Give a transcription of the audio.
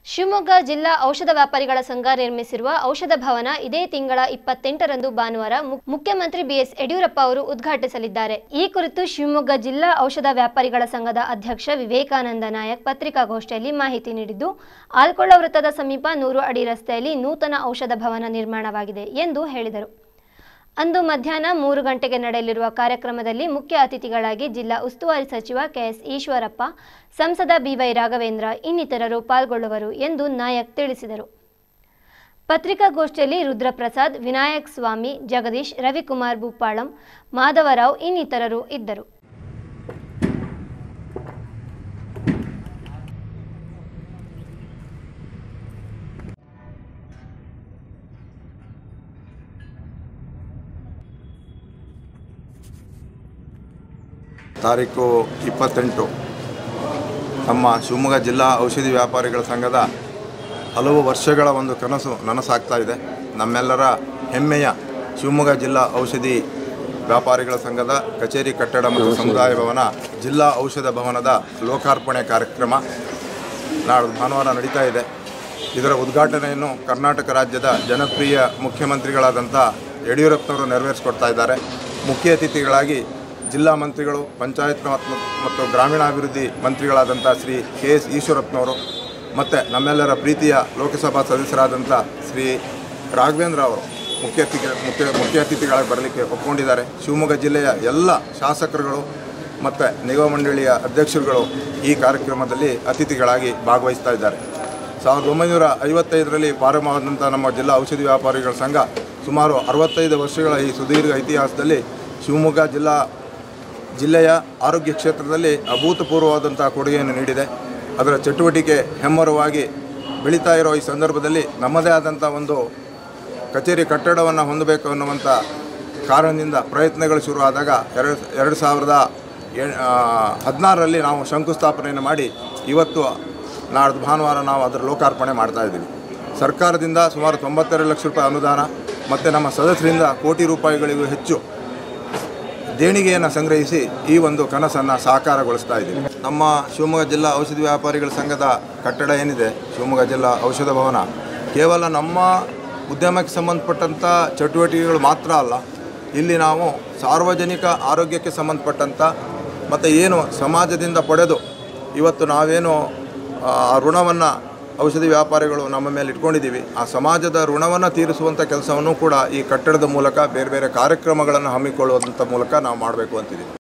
ಶಿವಮೊಗ್ಗ ಜಿಲ್ಲಾ ಔಷಧ ವ್ಯಾಪಾರಿಗಳ ಸಂಘ ನಿರ್ಮಿಸಿರುವ ಔಷಧ ಭವನ ಇದೇ ತಿಂಗಳ ಇಪ್ಪತ್ತೆಂಟರಂದು ಭಾನುವಾರ ಮು- ಮುಖ್ಯಮಂತ್ರಿ ಬಿಎಸ್ ಯಡಿಯೂರಪ್ಪ ಅವರು ಉದ್ಘಾಟಿಸಲಿದ್ದಾರೆ ಈ ಕುರಿತು ಶಿವಮೊಗ್ಗ ಜಿಲ್ಲಾ ಔಷಧ ವ್ಯಾಪಾರಿಗಳ ಸಂಘದ ಅಧ್ಯಕ್ಷ ವಿವೇಕಾನಂದ ನಾಯಕ್ ಪತ್ರಿಕಾಗೋಷ್ಠಿಯಲ್ಲಿ ಮಾಹಿತಿ ನೀಡಿದ್ದು ಆಲ್ಕೊಳ್ಳ ವೃತ್ತದ ಸಮೀಪ ನೂರು ಅಡಿ ರಸ್ತೆಯಲ್ಲಿ ನೂತನ ಔಷಧ ಭವನ ನಿರ್ಮಾಣವಾಗಿದೆ ಎಂದು ಹೇಳಿದರು ಅಂದು ಮಧ್ಯಾಹ್ನ ಮೂರು ಗಂಟೆಗೆ ನಡೆಯಲಿರುವ ಕಾರ್ಯಕ್ರಮದಲ್ಲಿ ಮುಖ್ಯ ಅತಿಥಿಗಳಾಗಿ ಜಿಲ್ಲಾ ಉಸ್ತುವಾರಿ ಸಚಿವ ಕೆಎಸ್ ಈಶ್ವರಪ್ಪ ಸಂಸದ ಬಿವೈ ರಾಘವೇಂದ್ರ ಇನ್ನಿತರರು ಪಾಲ್ಗೊಳ್ಳುವರು ಎಂದು ನಾಯಕ್ ತಿಳಿಸಿದರು ಪತ್ರಿಕಾಗೋಷ್ಠಿಯಲ್ಲಿ ರುದ್ರಪ್ರಸಾದ್ ವಿನಾಯಕ್ ಸ್ವಾಮಿ ಜಗದೀಶ್ ರವಿಕುಮಾರ್ ಭೂಪಾಳಂ ಮಾಧವರಾವ್ ಇನ್ನಿತರರು ಇದ್ದರು ತಾರೀಕು ಇಪ್ಪತ್ತೆಂಟು ನಮ್ಮ ಶಿವಮೊಗ್ಗ ಜಿಲ್ಲಾ ಔಷಧಿ ವ್ಯಾಪಾರಿಗಳ ಸಂಘದ ಹಲವು ವರ್ಷಗಳ ಒಂದು ಕನಸು ನನಸಾಗ್ತಾ ಇದೆ ನಮ್ಮೆಲ್ಲರ ಹೆಮ್ಮೆಯ ಶಿವಮೊಗ್ಗ ಜಿಲ್ಲಾ ಔಷಧಿ ವ್ಯಾಪಾರಿಗಳ ಸಂಘದ ಕಚೇರಿ ಕಟ್ಟಡ ಮತ್ತು ಸಮುದಾಯ ಭವನ ಜಿಲ್ಲಾ ಔಷಧ ಭವನದ ಲೋಕಾರ್ಪಣೆ ಕಾರ್ಯಕ್ರಮ ನಾಳೆ ಭಾನುವಾರ ನಡೀತಾ ಇದೆ ಇದರ ಉದ್ಘಾಟನೆಯನ್ನು ಕರ್ನಾಟಕ ರಾಜ್ಯದ ಜನಪ್ರಿಯ ಮುಖ್ಯಮಂತ್ರಿಗಳಾದಂಥ ಯಡಿಯೂರಪ್ಪನವರು ನೆರವೇರಿಸಿಕೊಡ್ತಾ ಇದ್ದಾರೆ ಮುಖ್ಯ ಅತಿಥಿಗಳಾಗಿ ಜಿಲ್ಲಾ ಮಂತ್ರಿಗಳು ಪಂಚಾಯತ್ ಮತ್ತು ಮತ್ತು ಗ್ರಾಮೀಣಾಭಿವೃದ್ಧಿ ಮಂತ್ರಿಗಳಾದಂಥ ಶ್ರೀ ಕೆ ಎಸ್ ಈಶ್ವರಪ್ಪನವರು ಮತ್ತು ನಮ್ಮೆಲ್ಲರ ಪ್ರೀತಿಯ ಲೋಕಸಭಾ ಸದಸ್ಯರಾದಂಥ ಶ್ರೀ ರಾಘವೇಂದ್ರ ಅವರು ಮುಖ್ಯ ಅತಿಥಿ ಮುಖ್ಯ ಮುಖ್ಯ ಅತಿಥಿಗಳಾಗಿ ಬರಲಿಕ್ಕೆ ಒಪ್ಕೊಂಡಿದ್ದಾರೆ ಶಿವಮೊಗ್ಗ ಜಿಲ್ಲೆಯ ಎಲ್ಲ ಶಾಸಕರುಗಳು ಮತ್ತು ನಿಗಮ ಮಂಡಳಿಯ ಅಧ್ಯಕ್ಷರುಗಳು ಈ ಕಾರ್ಯಕ್ರಮದಲ್ಲಿ ಅತಿಥಿಗಳಾಗಿ ಭಾಗವಹಿಸ್ತಾ ಇದ್ದಾರೆ ಸಾವಿರದ ಒಂಬೈನೂರ ಐವತ್ತೈದರಲ್ಲಿ ಪ್ರಾರಂಭವಾದಂಥ ನಮ್ಮ ಜಿಲ್ಲಾ ಔಷಧಿ ವ್ಯಾಪಾರಿಗಳ ಸಂಘ ಸುಮಾರು ಅರವತ್ತೈದು ವರ್ಷಗಳ ಈ ಸುದೀರ್ಘ ಇತಿಹಾಸದಲ್ಲಿ ಶಿವಮೊಗ್ಗ ಜಿಲ್ಲಾ ಜಿಲ್ಲೆಯ ಆರೋಗ್ಯ ಕ್ಷೇತ್ರದಲ್ಲಿ ಅಭೂತಪೂರ್ವವಾದಂಥ ಕೊಡುಗೆಯನ್ನು ನೀಡಿದೆ ಅದರ ಚಟುವಟಿಕೆ ಹೆಮ್ಮರವಾಗಿ ಬೆಳೀತಾ ಇರೋ ಈ ಸಂದರ್ಭದಲ್ಲಿ ನಮ್ಮದೇ ಆದಂಥ ಒಂದು ಕಚೇರಿ ಕಟ್ಟಡವನ್ನು ಹೊಂದಬೇಕು ಅನ್ನುವಂಥ ಕಾರಣದಿಂದ ಪ್ರಯತ್ನಗಳು ಶುರುವಾದಾಗ ಎರಡು ಎರಡು ಸಾವಿರದ ಎ- ಆ, ಹದಿನಾರರಲ್ಲಿ ನಾವು ಶಂಕುಸ್ಥಾಪನೆಯನ್ನು ಮಾಡಿ ಇವತ್ತು ನಾಡ್ದು ಭಾನುವಾರ ನಾವು ಅದರ ಲೋಕಾರ್ಪಣೆ ಮಾಡ್ತಾ ಇದ್ದೀವಿ ಸರ್ಕಾರದಿಂದ ಸುಮಾರು ತೊಂಬತ್ತೆರಡು ಲಕ್ಷ ರೂಪಾಯಿ ಅನುದಾನ ಮತ್ತು ನಮ್ಮ ಸದಸ್ಯರಿಂದ ಕೋಟಿ ರೂಪಾಯಿಗಳಿಗೂ ಹೆಚ್ಚು ದೇಣಿಗೆಯನ್ನು ಸಂಗ್ರಹಿಸಿ ಈ ಒಂದು ಕನಸನ್ನು ಸಾಕಾರಗೊಳಿಸ್ತಾ ಇದ್ದೀವಿ ನಮ್ಮ ಶಿವಮೊಗ್ಗ ಜಿಲ್ಲಾ ಔಷಧಿ ವ್ಯಾಪಾರಿಗಳ ಸಂಘದ ಕಟ್ಟಡ ಏನಿದೆ ಶಿವಮೊಗ್ಗ ಜಿಲ್ಲಾ ಔಷಧ ಭವನ ಕೇವಲ ನಮ್ಮ ಉದ್ಯಮಕ್ಕೆ ಸಂಬಂಧಪಟ್ಟಂಥ ಚಟುವಟಿಕೆಗಳು ಮಾತ್ರ ಅಲ್ಲ ಇಲ್ಲಿ ನಾವು ಸಾರ್ವಜನಿಕ ಆರೋಗ್ಯಕ್ಕೆ ಸಂಬಂಧಪಟ್ಟಂಥ ಮತ್ತು ಏನು ಸಮಾಜದಿಂದ ಪಡೆದು ಇವತ್ತು ನಾವೇನು ಆ ಋಣವನ್ನು ಔಷಧಿ ವ್ಯಾಪಾರಿಗಳು ನಮ್ಮ ಮೇಲೆ ಇಟ್ಕೊಂಡಿದ್ದೀವಿ ಆ ಸಮಾಜದ ಋಣವನ್ನು ತೀರಿಸುವಂಥ ಕೆಲಸವನ್ನು ಕೂಡ ಈ ಕಟ್ಟಡದ ಮೂಲಕ ಬೇರೆ ಬೇರೆ ಕಾರ್ಯಕ್ರಮಗಳನ್ನು ಹಮ್ಮಿಕೊಳ್ಳುವಂಥ ಮೂಲಕ ನಾವು ಮಾಡಬೇಕು ಅಂತಿದ್ದೀವಿ